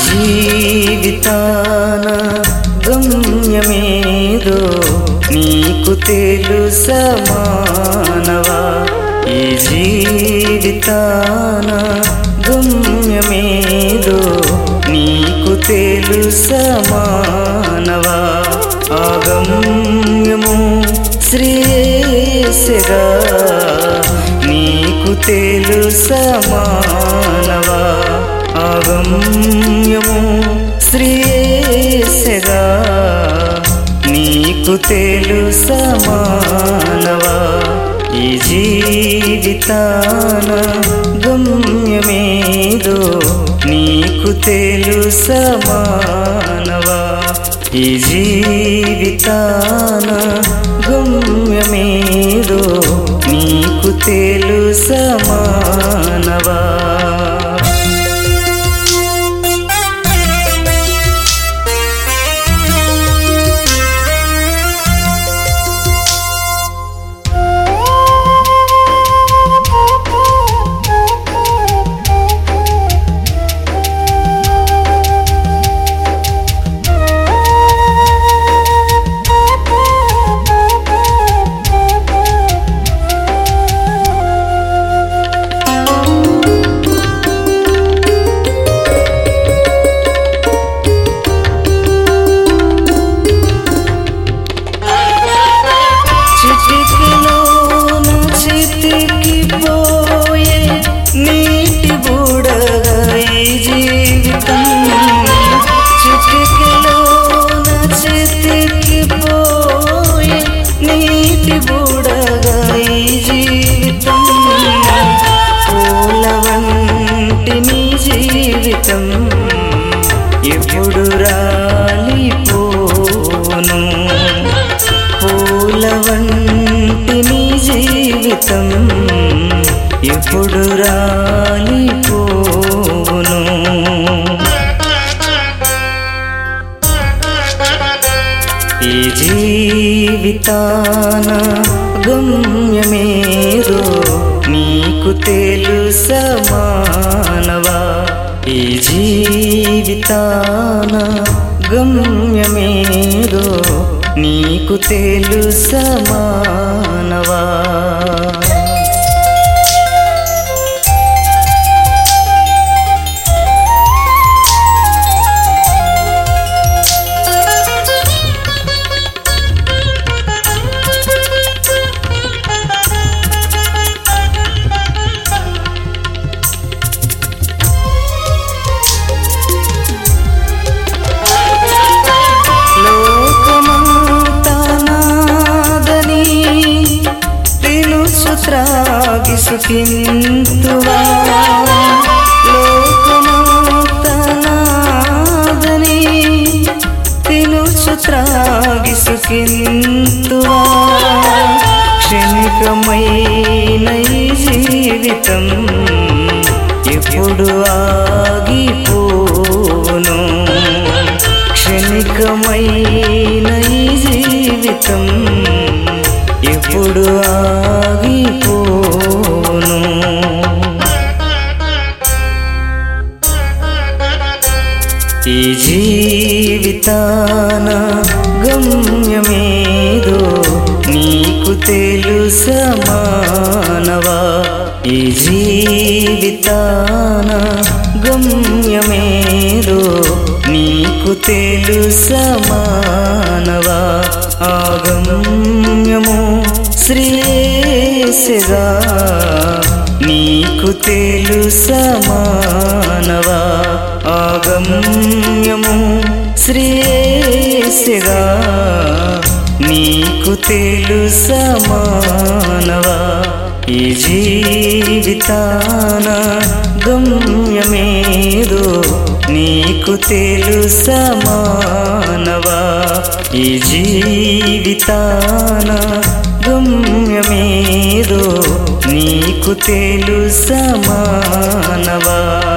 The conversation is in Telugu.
జీవితాన గమ్యమేదో నీకు తెలుసా మానవా ఈ జీవితాన గమ్యమేదో నీకు తెలుసా మానవా ఆగమ్యము శ్రేయస్సుగా నీకు తెలుసా మానవా ఆగమ్యము శ్రేయస్సుగా నీకు తెలుసా మానవా ఈ జీవితాన గమ్యమేదో నీకు తెలుసా మానవా ఈ జీవితాన గమ్యమేదో నీకు తెలుసా మానవా చిటికలోన చితికిపోయే నీటి బుడగా ఈ జీవితం చిటికలోన చితికిపోయే నీటి బుడగా ఈ జీవితం పూల వంటి నీ జీవితం ఎప్పుడు రాలిపోను పూల వంటి నీ జీవితం ఎప్పుడు రాలిపోను ఈ జీవితాన గమ్యమేదో నీకు తెలుసా మానవా ఈ జీవితాన గమ్యమేదో నీకు తెలుసా మానవా లోకమంతనాదని తెలుసు త్రాగిసుకింతువా లోకమంతనాదని తెలుసు త్రాగిసుకింతువా క్షణికమైన ఈ జీవితం ఎప్పుడు ఆగిపోను క్షణికమైన ఈ జీవితం ఎప్పుడు ఆగిపోను ఈ జీవితాన గమ్యమేదో నీకు తెలుసా మానవా ఈ జీవితాన గమ్యమేదో నీకు తెలుసా మానవా ఆగమ్యము శ్రేయస్సుగా నీకు తెలుసా మానవా ఆగమ్యము శ్రేయస్సుగా నీకు తెలుసా మానవా ఈ జీవితాన గమ్యమేదో నీకు తెలుసా మానవా ఈ జీవితాన గమ్యమేదో నీకు తెలుసా మానవా